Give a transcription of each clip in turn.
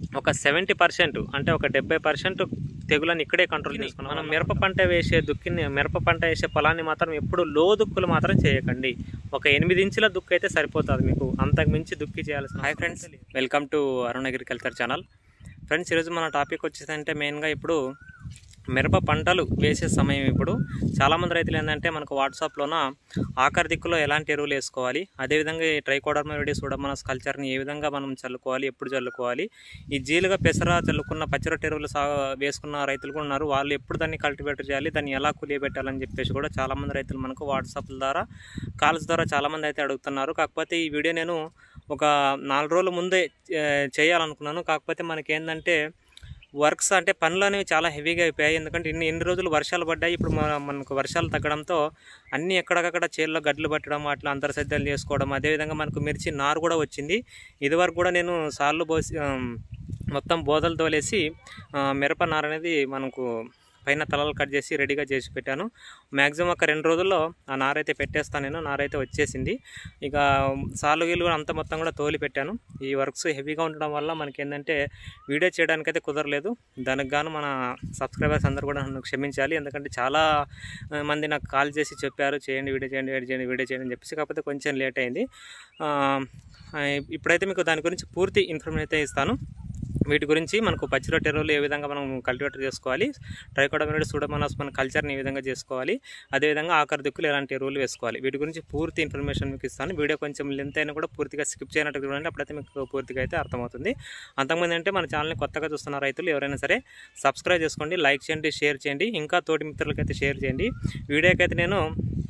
ఒక seventy percent అంటే ఒక డెబ్బై పర్సెంట్ తెగులను ఇక్కడే కంట్రోల్ చేసుకున్నాం మనం మిరప పంట వేసే దుక్కిని మిరప పంట వేసే పొలాన్ని మాత్రం ఎప్పుడు లో దుక్కులు మాత్రం చేయకండి ఒక ఎనిమిది ఇంచుల దుక్కు అయితే సరిపోతుంది మీకు అంతకు మించి దుక్కి చేయాల్సిన hi friends welcome to Arun agriculture channel friends ఈరోజు మన టాపిక్ వచ్చేసంటే మెయిన్గా ఇప్పుడు మిరప పంటలు వేసే సమయం ఇప్పుడు చాలామంది రైతులు ఏంటంటే మనకు వాట్సాప్లోన ఆఖరి దిక్కులో ఎలాంటి ఎరువులు వేసుకోవాలి అదేవిధంగా ఈ ట్రైకోడర్మా రెడీ సూడమనస్ కల్చర్ని ఏ విధంగా మనం చల్లుకోవాలి ఎప్పుడు చల్లుకోవాలి ఈ జీలుగా పెసర చల్లుకున్న పచ్చిరొట్టు ఎరువులు సా వేసుకున్న రైతులు కూడా ఉన్నారు వాళ్ళు ఎప్పుడు దాన్ని కల్టివేట్ చేయాలి దాన్ని ఎలా కులియబెట్టాలని చెప్పేసి కూడా చాలామంది రైతులు మనకు వాట్సాప్ ద్వారా కాల్స్ ద్వారా చాలామంది అయితే అడుగుతున్నారు కాకపోతే ఈ వీడియో నేను ఒక నాలుగు రోజుల ముందే ఏ, చేయాలనుకున్నాను కాకపోతే మనకి ఏంటంటే వర్క్స్ అంటే పనులు అనేవి చాలా హెవీగా అయిపోయాయి ఎందుకంటే ఇన్ని ఎన్ని రోజులు వర్షాలు పడ్డాయి ఇప్పుడు మన మనకు వర్షాలు తగ్గడంతో అన్ని ఎక్కడికక్కడ చేల్లో గడ్డలు పట్టడం అట్లా అంతర్సద్యాలు చేసుకోవడం అదేవిధంగా మనకు మిర్చి నారు కూడా వచ్చింది ఇదివరకు కూడా నేను సార్లు పోసి ఆ, మొత్తం బోదలు తోలేసి ఆ, మిరప నారు అనేది మనకు పైన తలలు కట్ చేసి రెడీగా చేసి పెట్టాను మ్యాక్సిమం ఒక రెండు రోజుల్లో ఆ నారైతే పెట్టేస్తాను నేను నారైతే వచ్చేసింది ఇక సాలు గీలు కూడా అంత మొత్తం కూడా తోలి పెట్టాను ఈ వర్క్స్ హెవీగా ఉండడం వల్ల మనకి ఏంటంటే వీడియో చేయడానికైతే కుదరలేదు దానికి గాను మన సబ్స్క్రైబర్స్ అందరూ కూడా నన్ను క్షమించాలి ఎందుకంటే చాలా ఆ, మంది నాకు కాల్ చేసి చెప్పారు చేయండి వీడియో చేయండి వీడియో చేయండి వీడియో చేయండి అని చెప్పేసి కాకపోతే కొంచెం లేట్ అయింది ఆ, ఆ, ఇప్పుడైతే మీకు దాని గురించి పూర్తి ఇన్ఫర్మేషన్ అయితే ఇస్తాను వీటి గురించి మనకు పచ్చిరొట్టు ఎరువులు ఏ విధంగా మనం కల్టివేటర్ చేసుకోవాలి ట్రైకోడమినడ్ సూడమనాస్ మన కల్చర్ని ఏ విధంగా చేసుకోవాలి అదేవిధంగా ఆఖరి దిక్కులు ఎలాంటి ఎరువులు వేసుకోవాలి వీటి గురించి పూర్తి ఇన్ఫర్మేషన్ మీకు ఇస్తాను వీడియో కొంచెం లెంత్ అయినా కూడా పూర్తిగా స్కిప్ చేయనట్టు చూడండి అప్పుడైతే మీకు పూర్తిగా అయితే అర్థమవుతుంది అంతకుముందు అంటే మన ఛానల్ని కొత్తగా చూస్తున్న రైతులు ఎవరైనా సరే సబ్స్క్రైబ్ చేసుకోండి లైక్ చేయండి షేర్ చేయండి ఇంకా తోటి మిత్రులకైతే షేర్ చేయండి వీడియోకి అయితే నేను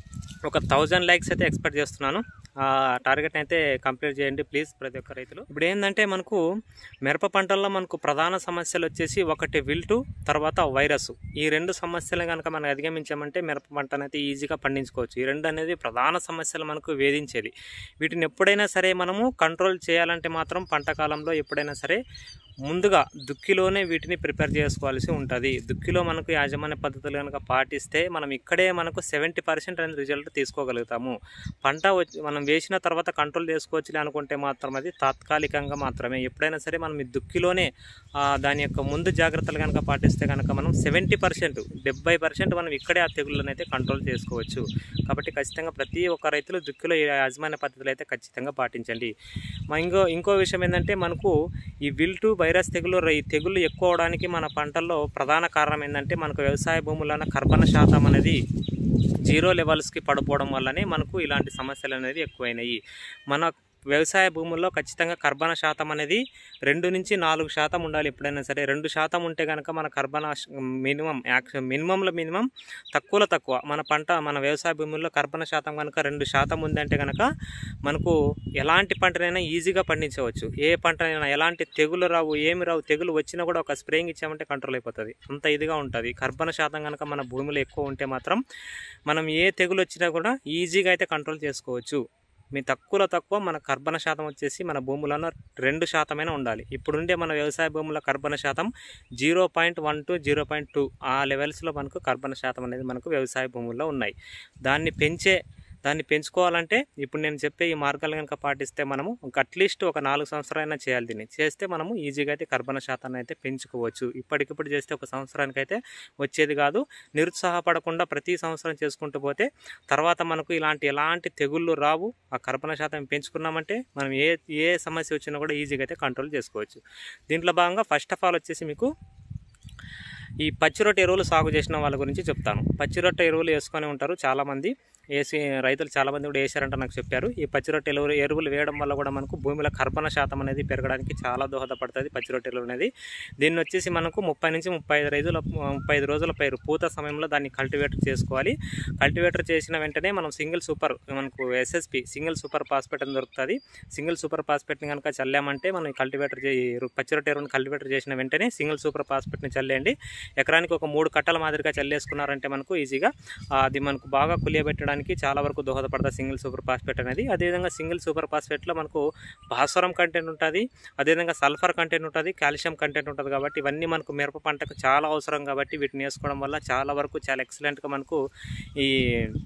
ఒక థౌజండ్ లైక్స్ అయితే ఎక్స్పెక్ట్ చేస్తున్నాను ఆ టార్గెట్ అయితే కంప్లీట్ చేయండి ప్లీజ్ ప్రతి ఒక్క రైతులు ఇప్పుడు ఏంటంటే మనకు మిరప పంటల్లో మనకు ప్రధాన సమస్యలు వచ్చేసి ఒకటి విల్టు తర్వాత వైరస్ ఈ రెండు సమస్యలు కనుక మనం అధిగమించామంటే మిరప పంటను అయితే ఈజీగా పండించుకోవచ్చు ఈ రెండు అనేది ప్రధాన సమస్యలు మనకు వేధించేది వీటిని ఎప్పుడైనా సరే మనము కంట్రోల్ చేయాలంటే మాత్రం పంట కాలంలో ఎప్పుడైనా సరే ముందుగా దుక్కిలోనే వీటిని ప్రిపేర్ చేసుకోవాల్సి ఉంటుంది దుక్కిలో మనకు యాజమాన్య పద్ధతులు కనుక పాటిస్తే మనం ఇక్కడే మనకు సెవెంటీ పర్సెంట్ అనేది రిజల్ట్ తీసుకోగలుగుతాము పంట వచ్చి మనం వేసిన తర్వాత కంట్రోల్ చేసుకోవచ్చులే అనుకుంటే మాత్రం అది తాత్కాలికంగా మాత్రమే ఎప్పుడైనా సరే మనం ఈ దుక్కిలోనే ఆ, దాని యొక్క ముందు జాగ్రత్తలు కనుక పాటిస్తే కనుక మనం సెవెంటీ పర్సెంట్ డెబ్బై పర్సెంట్ మనం ఇక్కడే ఆ తెగుళ్ళను అయితే కంట్రోల్ చేసుకోవచ్చు కాబట్టి ఖచ్చితంగా ప్రతి ఒక్క రైతులు దుక్కిలో ఈ యాజమాన్య పద్ధతులు అయితే ఖచ్చితంగా పాటించండి మా ఇంకో ఇంకో విషయం ఏంటంటే మనకు ఈ విల్టు వైరస్ తెగులు ఈ తెగుళ్ళు ఎక్కువ అవడానికి మన పంటల్లో ప్రధాన కారణం ఏంటంటే మనకు వ్యవసాయ భూములన కర్బన శాతం అనేది జీరో లెవెల్స్కి పడిపోవడం వల్లనే మనకు ఇలాంటి సమస్యలు అనేది ఎక్కువైనాయి మన వ్యవసాయ భూముల్లో ఖచ్చితంగా కర్బన శాతం అనేది రెండు నుంచి నాలుగు శాతం ఉండాలి ఎప్పుడైనా సరే రెండు శాతం ఉంటే కనుక మన కర్బన మినిమం యాక్షన్ మినిమంలో మినిమం తక్కువలో తక్కువ మన పంట మన వ్యవసాయ భూముల్లో కర్బన శాతం కనుక రెండు శాతం ఉందంటే కనుక మనకు ఎలాంటి పంటనైనా ఈజీగా పండించవచ్చు ఏ పంటనైనా ఎలాంటి తెగులు రావు ఏమి రావు తెగులు వచ్చినా కూడా ఒక స్ప్రేయింగ్ ఇచ్చామంటే కంట్రోల్ అయిపోతుంది అంత ఇదిగా ఉంటుంది కర్బన శాతం కనుక మన భూమిలో ఎక్కువ ఉంటే మాత్రం మనం ఏ తెగులు వచ్చినా కూడా ఈజీగా అయితే కంట్రోల్ చేసుకోవచ్చు మీ తక్కువలో తక్కువ మన కర్బన శాతం వచ్చేసి మన భూములను రెండు శాతమైనా ఉండాలి ఇప్పుడుండే మన వ్యవసాయ భూముల కర్బన శాతం zero point one two zero point two ఆ లెవెల్స్లో మనకు కర్బన శాతం అనేది మనకు వ్యవసాయ భూముల్లో ఉన్నాయి దాన్ని పెంచే దాన్ని పెంచుకోవాలంటే ఇప్పుడు నేను చెప్పే ఈ మార్గాలు కనుక పాటిస్తే మనము ఒక అట్లీస్ట్ ఒక నాలుగు సంవత్సరాలైనా చేయాలి దీన్ని చేస్తే మనము ఈజీగా అయితే కర్బన శాతాన్ని అయితే పెంచుకోవచ్చు ఇప్పటికిప్పుడు చేస్తే ఒక సంవత్సరానికి అయితే వచ్చేది కాదు నిరుత్సాహపడకుండా ప్రతి సంవత్సరం చేసుకుంటూ పోతే తర్వాత మనకు ఇలాంటి ఎలాంటి తెగుళ్ళు రావు ఆ కర్బన శాతం పెంచుకున్నామంటే మనం ఏ ఏ సమస్య వచ్చినా కూడా ఈజీగా అయితే కంట్రోల్ చేసుకోవచ్చు దీంట్లో భాగంగా ఫస్ట్ ఆఫ్ ఆల్ వచ్చేసి మీకు ఈ పచ్చిరొట్ట ఎరువులు సాగు చేసిన వాళ్ళ గురించి చెప్తాను పచ్చిరొట్ట ఎరువులు వేసుకొని ఉంటారు చాలామంది వేసి రైతులు చాలామంది కూడా వేసారంట నాకు చెప్పారు ఈ పచ్చిరొట్ట ఎరువులు ఎరువులు వేయడం వల్ల కూడా మనకు భూమిలో కర్బన శాతం అనేది పెరగడానికి చాలా దోహదపడుతుంది పచ్చిరొట్ట ఎరువులు అనేది దీన్ని వచ్చేసి మనకు ముప్పై నుంచి ముప్పై ఐదు రోజుల ముప్పై ఐదు రోజుల పైరు పూత సమయంలో దాన్ని కల్టివేటర్ చేసుకోవాలి కల్టివేటర్ చేసిన వెంటనే మనం సింగిల్ సూపర్ మనకు ఎస్ఎస్పి సింగిల్ సూపర్ పాస్పేట్ అని దొరుకుతుంది సింగిల్ సూపర్ పాస్పేట్ని కనుక చల్లామంటే మనం కల్టివేటర్ చే పచ్చిరొట్ట ఎరువుని కల్టివేటర్ చేసిన వెంటనే సింగిల్ సూపర్ పాస్పేట్ని చల్లేయండి ఎకరానికి ఒక మూడు కట్టల మాదిరిగా చల్లేసుకున్నారంటే మనకు ఈజీగా ఆ, అది మనకు బాగా కులియబెట్టడానికి చాలా వరకు దోహదపడుతుంది సింగిల్ సూపర్ ఫాస్ఫేట్ అనేది అదేవిధంగా సింగిల్ సూపర్ ఫాస్ఫేట్లో మనకు భాస్వరం కంటెంట్ ఉంటుంది అదేవిధంగా సల్ఫర్ కంటెంట్ ఉంటుంది కాల్షియం కంటెంట్ ఉంటుంది కాబట్టి ఇవన్నీ మనకు మిరప పంటకు చాలా అవసరం కాబట్టి వీటిని వేసుకోవడం వల్ల చాలా వరకు చాలా ఎక్సలెంట్గా మనకు ఈ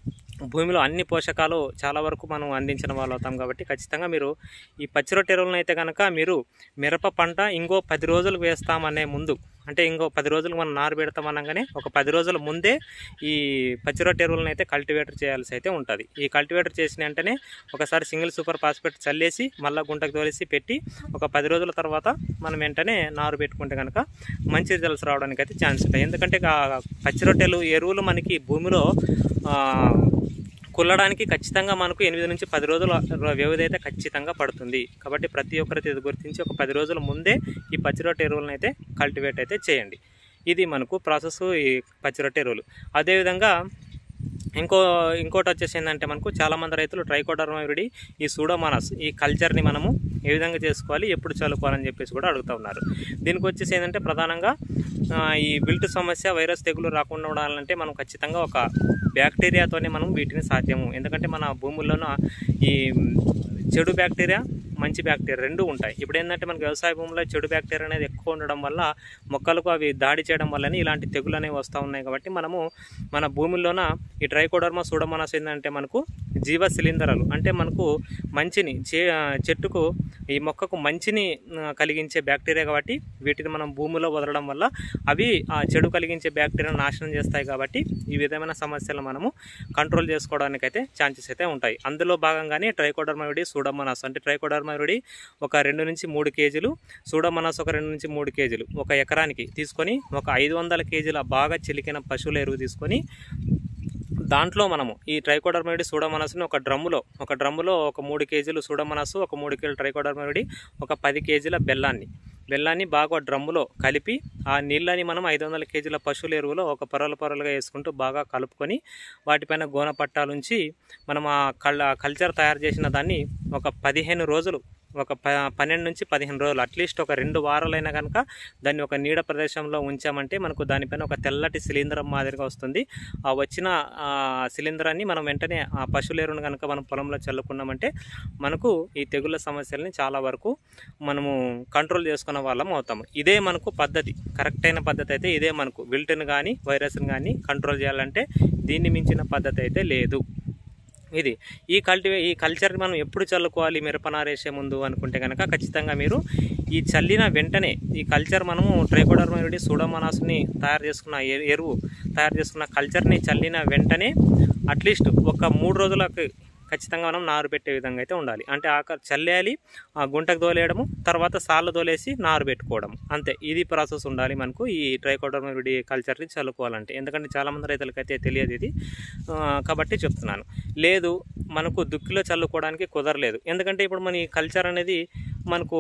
భూమిలో అన్ని పోషకాలు చాలా వరకు మనం అందించిన వాళ్ళు అవుతాం కాబట్టి ఖచ్చితంగా మీరు ఈ పచ్చిరొట్టె ఎరువులను అయితే కనుక మీరు మిరప పంట ఇంకో పది రోజులకు వేస్తామనే ముందు అంటే ఇంకో పది రోజులు మనం నారు పెడతాం అనగానే ఒక పది రోజుల ముందే ఈ పచ్చిరొట్టె ఎరువులను అయితే కల్టివేటర్ చేయాల్సి అయితే ఉంటుంది ఈ కల్టివేటర్ చేసిన వెంటనే ఒకసారి సింగిల్ సూపర్ ఫాస్ఫేట్ చల్లేసి మళ్ళీ గుంటకు తోలేసి పెట్టి ఒక పది రోజుల తర్వాత మనం వెంటనే నారు పెట్టుకుంటే కనుక మంచి రిజల్ట్స్ రావడానికి అయితే ఛాన్స్ ఉంటాయి ఎందుకంటే ఆ పచ్చిరొట్టెలు ఎరువులు మనకి భూమిలో ఆ, కుల్లడానికి ఖచ్చితంగా మనకు ఎనిమిది నుంచి పది రోజుల వ్యవధి అయితే ఖచ్చితంగా పడుతుంది కాబట్టి ప్రతి ఒక్కరైతే ఇది గుర్తించి ఒక పది రోజుల ముందే ఈ పచ్చిరొట్టె ఎరువులను అయితే కల్టివేట్ అయితే చేయండి ఇది మనకు ప్రాసెస్ ఈ పచ్చిరొట్టె ఎరువులు అదేవిధంగా ఇంకో ఇంకోటి వచ్చేసి ఏంటంటే మనకు చాలామంది రైతులు ట్రైకోడర్మావిడి ఈ సూడోమానస్ ఈ కల్చర్ని మనము ఏ విధంగా చేసుకోవాలి ఎప్పుడు చల్లుకోవాలని చెప్పేసి కూడా అడుగుతూ ఉన్నారు దీనికి వచ్చేసి ఏంటంటే ప్రధానంగా ఆ, ఈ విల్ట్ సమస్య వైరస్ తెగులు రాకుండా ఉండాలంటే మనం ఖచ్చితంగా ఒక బ్యాక్టీరియాతోనే మనం వీటిని సాధ్యము ఎందుకంటే మన భూముల్లోన ఈ చెడు బ్యాక్టీరియా మంచి బ్యాక్టీరియా రెండు ఉంటాయి ఇప్పుడు ఏంటంటే మనకి వ్యవసాయ భూముల్లో చెడు బ్యాక్టీరియా అనేది ఎక్కువ ఉండడం వల్ల మొక్కలకు అవి దాడి చేయడం వల్లనే ఇలాంటి తెగులు అనేవి వస్తూ ఉన్నాయి కాబట్టి మనము మన భూముల్లోన ఈ ట్రైకోడర్మా సూడమోనాస్ ఏంటంటే మనకు జీవ శిలీంధ్రాలు అంటే మనకు మంచిని చే చెట్టుకు ఈ మొక్కకు మంచిని ఆ, కలిగించే బ్యాక్టీరియా కాబట్టి వీటిని మనం భూమిలో వదలడం వల్ల అవి ఆ చెడు కలిగించే బ్యాక్టీరియాను నాశనం చేస్తాయి కాబట్టి ఈ విధమైన సమస్యలు మనము కంట్రోల్ చేసుకోవడానికి అయితే ఛాన్సెస్ అయితే ఉంటాయి అందులో భాగంగానే ట్రైకోడర్మావిడి సూడమనాస్ అంటే ట్రైకోడర్మావిడి ఒక రెండు నుంచి మూడు కేజీలు సూడమనాస్ ఒక రెండు నుంచి మూడు కేజీలు ఒక ఎకరానికి తీసుకొని ఒక ఐదు వందల కేజీల బాగా చిలికిన పశువుల ఎరువు తీసుకొని దాంట్లో మనము ఈ ట్రైకోడర్మైడి సూడమనస్ని ఒక డ్రమ్ములో ఒక డ్రమ్ములో ఒక మూడు కేజీలు సూడమనస్సు ఒక మూడు కేజీలు ట్రైకోడర్మైడి ఒక పది కేజీల బెల్లాన్ని బెల్లాన్ని బాగా డ్రమ్ములో కలిపి ఆ నీళ్ళని మనం ఐదు వందల కేజీల పశువుల ఎరువులో ఒక పొరలు పొరలుగా వేసుకుంటూ బాగా కలుపుకొని వాటిపైన గోన పట్టాలుంచి మనం ఆ కల్ కల్చర్ తయారు చేసిన దాన్ని ఒక పదిహేను రోజులు ఒక ప పన్నెండు నుంచి పదిహేను రోజులు అట్లీస్ట్ ఒక రెండు వారాలైనా కనుక దాన్ని ఒక నీడ ప్రదేశంలో ఉంచామంటే మనకు దానిపైన ఒక తెల్లటి సిలిండర్ మాదిరిగా వస్తుంది ఆ వచ్చిన ఆ సిలిండరాన్ని మనం వెంటనే ఆ పశువుల ఎరువును కనుక మనం పొలంలో చల్లుకున్నామంటే మనకు ఈ తెగుళ్ళ సమస్యల్ని చాలా వరకు మనము కంట్రోల్ చేసుకున్న వాళ్ళం అవుతాము ఇదే మనకు పద్ధతి కరెక్ట్ అయిన పద్ధతి అయితే ఇదే మనకు విల్టన్ కానీ వైరస్ని కానీ కంట్రోల్ చేయాలంటే దీన్ని మించిన పద్ధతి అయితే లేదు ఇది ఈ కల్టివే ఈ కల్చర్ని మనం ఎప్పుడు చల్లుకోవాలి మిరపనారేసే ముందు అనుకుంటే కనుక ఖచ్చితంగా మీరు ఈ చల్లిన వెంటనే ఈ కల్చర్ మనము ట్రైకోడర్మైడి సూడోమోనాస్ని తయారు చేసుకున్న ఎ- ఎరువు తయారు చేసుకున్న కల్చర్ని చల్లిన వెంటనే అట్లీస్ట్ ఒక మూడు రోజులకు ఖచ్చితంగా మనం నారు పెట్టే విధంగా అయితే ఉండాలి అంటే ఆక చల్లేయాలి ఆ గుంటకు తోలేయడము తర్వాత సార్లు తోలేసి నారు పెట్టుకోవడం అంతే ఇది ప్రాసెస్ ఉండాలి మనకు ఈ ట్రైకోడర్మైడి కల్చర్ని చల్లుకోవాలంటే ఎందుకంటే చాలామంది రైతులకైతే తెలియదు ఇది ఆ, కాబట్టి చెప్తున్నాను లేదు మనకు దుక్కిలో చల్లుకోవడానికి కుదరలేదు ఎందుకంటే ఇప్పుడు మన ఈ కల్చర్ అనేది మనకు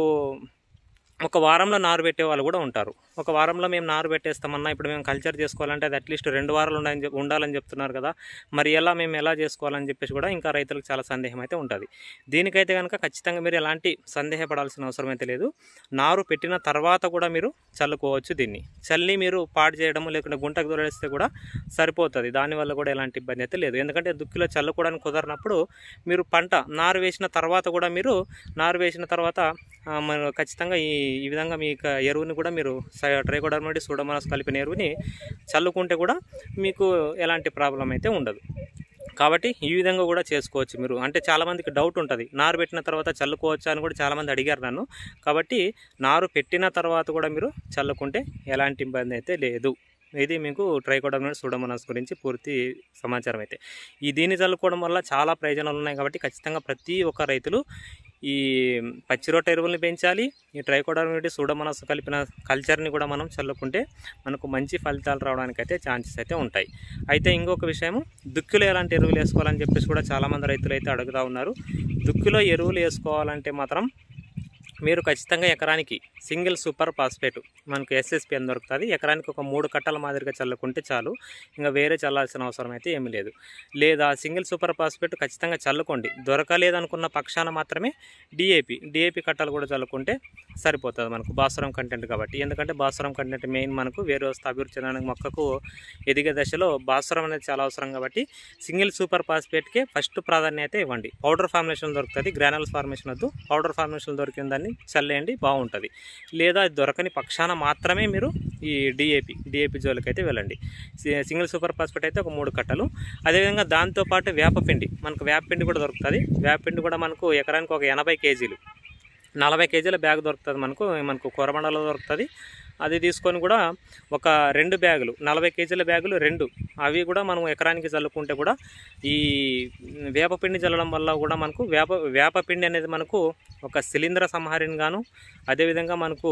ఒక వారంలో నారు పెట్టే వాళ్ళు కూడా ఉంటారు ఒక వారంలో మేము నారు పెట్టేస్తామన్నా ఇప్పుడు మేము కల్చర్ చేసుకోవాలంటే అది అట్లీస్ట్ రెండు వారాలు ఉండాలని చెప్- ఉండాలని చెప్తున్నారు కదా మరి ఎలా మేము ఎలా చేసుకోవాలని చెప్పేసి కూడా ఇంకా రైతులకు చాలా సందేహం అయితే ఉంటుంది దీనికైతే కనుక ఖచ్చితంగా మీరు ఎలాంటి సందేహపడాల్సిన అవసరం అయితే లేదు నారు పెట్టిన తర్వాత కూడా మీరు చల్లుకోవచ్చు దీన్ని చల్లి మీరు పాడు చేయడము లేకుంటే గుంటకు దొరేస్తే కూడా సరిపోతుంది దానివల్ల కూడా ఎలాంటి ఇబ్బంది అయితే లేదు ఎందుకంటే దుక్కిలో చల్లుకోవడానికి కుదరనప్పుడు మీరు పంట నారు వేసిన తర్వాత కూడా మీరు నారు వేసిన తర్వాత ఆ, మన ఖచ్చితంగా ఈ ఈ విధంగా మీ యొక్క ఎరువుని కూడా మీరు ట్రైకోడర్మడి సూడోమోనాస్ కలిపిన ఎరువుని చల్లుకుంటే కూడా మీకు ఎలాంటి ప్రాబ్లం అయితే ఉండదు కాబట్టి ఈ విధంగా కూడా చేసుకోవచ్చు మీరు అంటే చాలామందికి డౌట్ ఉంటుంది నారు పెట్టిన తర్వాత చల్లుకోవచ్చా అని కూడా చాలామంది అడిగారు నన్ను కాబట్టి నారు పెట్టిన తర్వాత కూడా మీరు చల్లుకుంటే ఎలాంటి ఇబ్బంది అయితే లేదు ఇది మీకు ట్రైకోడర్మస్ సూడోమోనాస్ గురించి పూర్తి సమాచారం అయితే ఈ దీన్ని చల్లుకోవడం వల్ల చాలా ప్రయోజనాలు ఉన్నాయి కాబట్టి ఖచ్చితంగా ప్రతి ఒక్క రైతులు ఈ పచ్చిరొట్ట ఎరువుల్ని పెంచాలి ఈ ట్రైకోడర్మిటీ సూడోమోనాస్ కలిపిన కల్చర్ని కూడా మనం చల్లుకుంటే మనకు మంచి ఫలితాలు రావడానికి అయితే ఛాన్సెస్ అయితే ఉంటాయి అయితే ఇంకొక విషయం దుక్కిలో ఎలాంటి ఎరువులు వేసుకోవాలని చెప్పేసి కూడా చాలామంది రైతులు అయితే అడుగుతూ ఉన్నారు దుక్కిలో ఎరువులు వేసుకోవాలంటే మాత్రం మీరు ఖచ్చితంగా ఎకరానికి సింగిల్ సూపర్ ఫాస్ఫేట్ మనకు ఎస్ఎస్పి అని దొరుకుతుంది ఎకరానికి ఒక మూడు కట్టల మాదిరిగా చల్లుకుంటే చాలు ఇంకా వేరే చల్లాల్సిన అవసరం అయితే ఏమీ లేదు లేదా సింగిల్ సూపర్ ఫాస్ఫేట్ ఖచ్చితంగా చల్లుకోండి దొరకలేదనుకున్న పక్షాన మాత్రమే డిఏపి డిఏపి కట్టలు కూడా చల్లుకుంటే సరిపోతుంది మనకు భాస్వరం కంటెంట్ కాబట్టి ఎందుకంటే భాస్వరం కంటెంట్ మెయిన్ మనకు వేరే వస్తే అభివృద్ధి చెందడానికి మొక్కకు ఎదిగే దశలో భాస్వరం అనేది చాలా అవసరం కాబట్టి సింగిల్ సూపర్ ఫాస్ఫేట్కే ఫస్ట్ ప్రాధాన్యత ఇవ్వండి పౌడర్ ఫార్మేషన్ దొరుకుతుంది గ్రానల్స్ ఫార్మేషన్ వద్దు పౌడర్ ఫార్మేషన్ దొరికిన దాన్ని చల్లేయండి బాగుంటుంది లేదా అది దొరకని పక్షాన మాత్రమే మీరు ఈ డిఏపి డిఏపి జోలికి అయితే వెళ్ళండి సి- సింగిల్ సూపర్ ఫాస్ఫేట్ అయితే ఒక మూడు కట్టలు అదేవిధంగా దాంతోపాటు వేపపిండి మనకు వేపపిండి కూడా దొరుకుతుంది వేపపిండి కూడా మనకు ఎకరానికి ఒక ఎనభై కేజీలు నలభై కేజీల బ్యాగ్ దొరుకుతుంది మనకు మనకు కొరబండలో దొరుకుతుంది అది తీసుకొని కూడా ఒక రెండు బ్యాగులు నలభై కేజీల బ్యాగులు రెండు అవి కూడా మనం ఎకరానికి చల్లుకుంటే కూడా ఈ వేపపిండి చల్లడం వల్ల కూడా మనకు వేప వేపపిండి అనేది మనకు ఒక శిలీంద్ర సంహారిని గాను అదేవిధంగా మనకు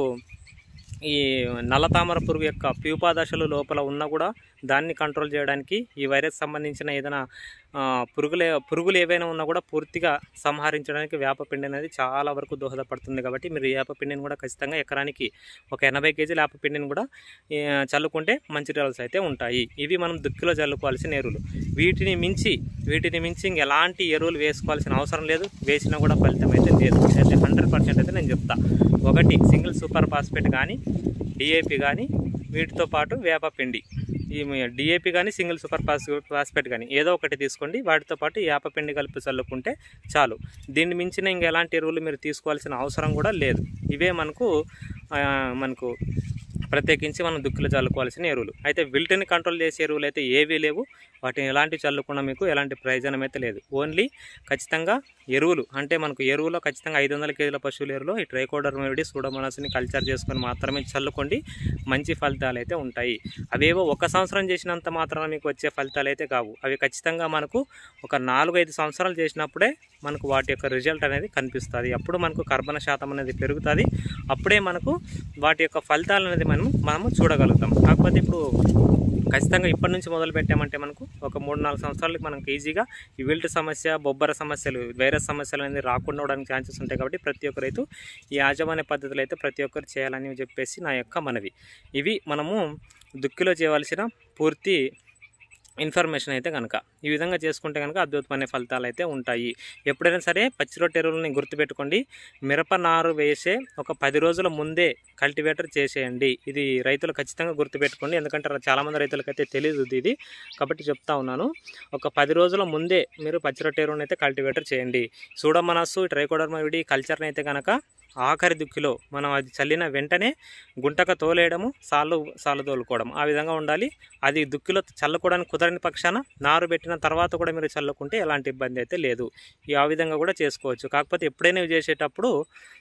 ఈ నల్లతామర పురుగు యొక్క ప్యూపా దశలు లోపల ఉన్నా కూడా దాన్ని కంట్రోల్ చేయడానికి ఈ వైరస్ సంబంధించిన ఏదైనా ఆ, పురుగులే పురుగులు ఏవైనా ఉన్నా కూడా పూర్తిగా సంహరించడానికి వేపపిండి అనేది చాలా వరకు దోహదపడుతుంది కాబట్టి మీరు ఈ వేపపిండిని కూడా ఖచ్చితంగా ఎకరానికి ఒక ఎనభై కేజీల వేపపిండిని కూడా ఏ, చల్లుకుంటే మంచి రిజల్ట్స్ అయితే ఉంటాయి ఇవి మనం దుక్కిలో చల్లుకోవాల్సిన ఎరువులు వీటిని మించి వీటిని మించి ఇంక ఎలాంటి ఎరువులు వేసుకోవాల్సిన అవసరం లేదు వేసినా కూడా ఫలితం అయితే లేదు అయితే హండ్రెడ్ పర్సెంట్ అయితే నేను చెప్తా ఒకటి సింగిల్ సూపర్ ఫాస్ఫేట్ కానీ డిఏపి కానీ వీటితో పాటు వేపపిండి ఈ డిఏపి కానీ సింగిల్ సూపర్ ఫాస్ ఫాస్ఫేట్ కానీ ఏదో ఒకటి తీసుకోండి వాటితో పాటు వేపపిండి కలిపి చల్లుకుంటే చాలు దీన్ని మించిన ఇంక ఎలాంటి ఎరువులు మీరు తీసుకోవాల్సిన అవసరం కూడా లేదు ఇవే మనకు ఆ, మనకు ప్రత్యేకించి మనం దుక్కులు చల్లుకోవాల్సిన ఎరువులు అయితే విల్టిని కంట్రోల్ చేసే ఎరువులు అయితే ఏవీ లేవు వాటిని ఎలాంటి చల్లుకున్నా మీకు ఎలాంటి ప్రయోజనం అయితే లేదు ఓన్లీ ఖచ్చితంగా ఎరువులు అంటే మనకు ఎరువులో ఖచ్చితంగా ఐదు వందల కేజీల పశువుల ఎరువులో ఈ ట్రైకోడర్ మెవిడి సూడోమోనాస్ని కల్చర్ చేసుకొని మాత్రమే చల్లుకోండి మంచి ఫలితాలు అయితే ఉంటాయి అవేవో ఒక సంవత్సరం చేసినంత మాత్రాన మీకు వచ్చే ఫలితాలు అయితే కావు అవి ఖచ్చితంగా మనకు ఒక నాలుగు ఐదు సంవత్సరాలు చేసినప్పుడే మనకు వాటి యొక్క రిజల్ట్ అనేది కనిపిస్తుంది అప్పుడు మనకు కర్బన శాతం అనేది పెరుగుతుంది అప్పుడే మనకు వాటి యొక్క ఫలితాలు అనేది మనం మనము చూడగలుగుతాం కాకపోతే ఇప్పుడు ఖచ్చితంగా ఇప్పటి నుంచి మొదలు పెట్టామంటే మనకు ఒక మూడు నాలుగు సంవత్సరాలకి మనకు ఈజీగా ఈ విల్ట్ సమస్య బొబ్బర సమస్యలు వైరస్ సమస్యలు అనేది రాకుండా ఉండడానికి ఛాన్సెస్ ఉంటాయి కాబట్టి ప్రతి ఒక్క రైతు ఈ యాజమాన్య పద్ధతులు అయితే ప్రతి ఒక్కరు చేయాలని చెప్పేసి నా యొక్క మనవి ఇవి మనము దుక్కిలో చేయవలసిన పూర్తి ఇన్ఫర్మేషన్ అయితే కనుక ఈ విధంగా చేసుకుంటే కనుక అద్భుతమైన ఫలితాలు అయితే ఉంటాయి ఎప్పుడైనా సరే పచ్చి రొట్టె ఎరువులని గుర్తుపెట్టుకోండి మిరప నారు వేసే ఒక పది రోజుల ముందే కల్టివేటర్ చేసేయండి ఇది రైతులు ఖచ్చితంగా గుర్తుపెట్టుకోండి ఎందుకంటే చాలామంది రైతులకైతే తెలియదు ఇది కాబట్టి చెప్తా ఉన్నాను ఒక పది రోజుల ముందే మీరు పచ్చి రొట్టె ఎరువుని అయితే కల్టివేటర్ చేయండి సూడమనస్సు ట్రైకోడర్మా విడి కల్చర్ని అయితే కనుక ఆఖరి దుక్కిలో మనం అది చల్లిన వెంటనే గుంటక తోలేయడము సాలు సాలు తోలుకోవడం ఆ విధంగా ఉండాలి అది దుక్కిలో చల్లుకోవడానికి కుదరని పక్షాన నారు పెట్టిన తర్వాత కూడా మీరు చల్లుకుంటే ఎలాంటి ఇబ్బంది అయితే లేదు ఈ ఆ విధంగా కూడా చేసుకోవచ్చు కాకపోతే ఎప్పుడైనా ఇవి చేసేటప్పుడు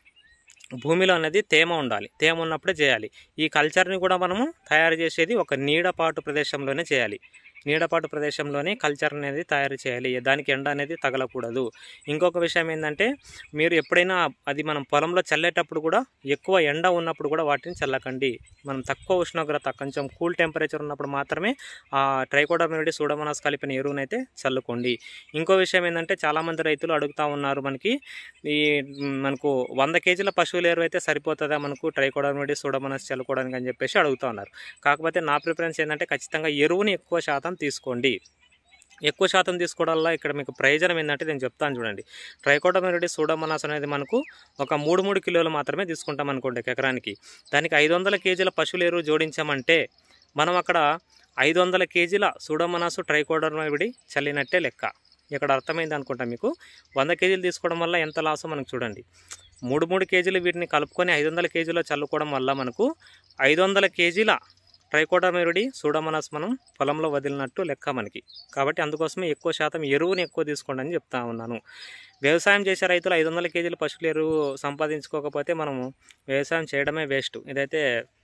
భూమిలో అనేది తేమ ఉండాలి తేమ ఉన్నప్పుడే చేయాలి ఈ కల్చర్ని కూడా మనము తయారు చేసేది ఒక నీడపాటు ప్రదేశంలోనే చేయాలి నీడపాటు ప్రదేశంలోనే కల్చర్ అనేది తయారు చేయాలి దానికి ఎండ అనేది తగలకూడదు ఇంకొక విషయం ఏంటంటే మీరు ఎప్పుడైనా అది మనం పొలంలో చల్లేటప్పుడు కూడా ఎక్కువ ఎండ ఉన్నప్పుడు కూడా వాటిని చల్లకండి మనం తక్కువ ఉష్ణోగ్రత కొంచెం కూల్ టెంపరేచర్ ఉన్నప్పుడు మాత్రమే ఆ ట్రైకోడర్మినిటీ సూడమనాస్ కలిపిన ఎరువునైతే చల్లుకోండి ఇంకో విషయం ఏంటంటే చాలామంది రైతులు అడుగుతూ ఉన్నారు మనకి ఈ మ్, మనకు వంద కేజీల పశువుల ఎరువు అయితే సరిపోతుందా మనకు ట్రైకోడర్మినిటీ సూడమనాస్ చల్లుకోవడానికి అని చెప్పేసి అడుగుతూ ఉన్నారు కాకపోతే నా ప్రిఫరెన్స్ ఏంటంటే ఖచ్చితంగా ఎరువుని ఎక్కువ శాతం తీసుకోండి ఎక్కువ శాతం తీసుకోవడం వల్ల ఇక్కడ మీకు ప్రయోజనం ఏంటంటే నేను చెప్తాను చూడండి ట్రైకోటోమెరిటీ సూడోమనాస్ అనేది మనకు ఒక మూడు మూడు కిలోలు మాత్రమే తీసుకుంటాం అనుకోండి ఒక ఎకరానికి దానికి ఐదు వందల కేజీల పశువుల ఎరువు జోడించామంటే మనం అక్కడ ఐదు వందల కేజీల సూడోమనాసు ట్రైకోడర్మవిడి చల్లినట్టే లెక్క ఇక్కడ అర్థమైంది అనుకుంటా మీకు వంద కేజీలు తీసుకోవడం వల్ల ఎంత లాసో మనకు చూడండి మూడు మూడు కేజీలు వీటిని కలుపుకొని ఐదు వందల కేజీలో చల్లుకోవడం వల్ల మనకు ఐదు వందల కేజీల ట్రైకోడర్మెరుడి సూడోమనాస్ మనం పొలంలో వదిలినట్టు లెక్క మనకి కాబట్టి అందుకోసమే ఎక్కువ శాతం ఎరువుని ఎక్కువ తీసుకోండి అని చెప్తా ఉన్నాను వ్యవసాయం చేసే రైతులు ఐదు వందల కేజీల పశువుల ఎరువు సంపాదించుకోకపోతే మనము వ్యవసాయం చేయడమే వేస్ట్ ఇదైతే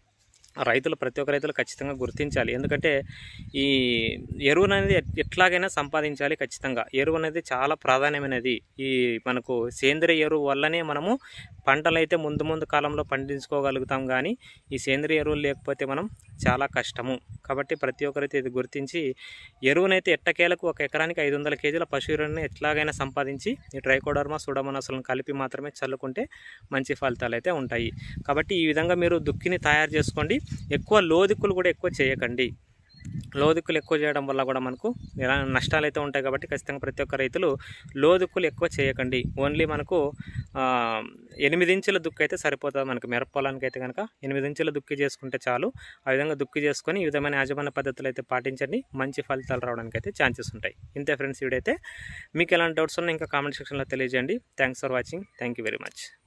రైతులు ప్రతి ఒక్క రైతులు ఖచ్చితంగా గుర్తించాలి ఎందుకంటే ఈ ఎరువు అనేది ఎట్- ఎట్లాగైనా సంపాదించాలి ఖచ్చితంగా ఎరువు అనేది చాలా ప్రాధాన్యమైనది ఈ మనకు సేంద్రియ ఎరువు వల్లనే మనము పంటలు అయితే ముందు ముందు కాలంలో పండించుకోగలుగుతాం కానీ ఈ సేంద్రియ ఎరువులు లేకపోతే మనం చాలా కష్టము కాబట్టి ప్రతి ఒక్కరైతే ఇది గుర్తించి ఎరువునైతే ఎట్టకేలకు ఒక ఎకరానికి ఐదు వందల కేజీల పశు ఎరువుని ఎట్లాగైనా సంపాదించి ఈ ట్రైకోడర్మా సుడమనసులను కలిపి మాత్రమే చల్లుకుంటే మంచి ఫలితాలు అయితే ఉంటాయి కాబట్టి ఈ విధంగా మీరు దుక్కిని తయారు చేసుకోండి ఎక్కువ లోదిక్కులు కూడా ఎక్కువ చేయకండి లోదిక్కులు ఎక్కువ చేయడం వల్ల కూడా మనకు ఎలా నష్టాలు అయితే ఉంటాయి కాబట్టి ఖచ్చితంగా ప్రతి ఒక్క రైతులు లోదిక్కులు ఎక్కువ చేయకండి ఓన్లీ మనకు ఆ, ఎనిమిది ఇంచుల దుక్కు అయితే సరిపోతుంది మనకు మిరప పొలానికి అయితే కనుక ఎనిమిది ఇంచుల దుక్కి చేసుకుంటే చాలు ఆ విధంగా దుక్కి చేసుకొని ఈ విధమైన యాజమాన్య పద్ధతులు అయితే పాటించండి మంచి ఫలితాలు రావడానికి అయితే ఛాన్సెస్ ఉంటాయి ఇంతే ఫ్రెండ్స్ వీడైతే మీకు ఎలాంటి డౌట్స్ ఉన్నా ఇంకా కామెంట్ సెక్షన్లో తెలియజేయండి thanks for watching thank you very much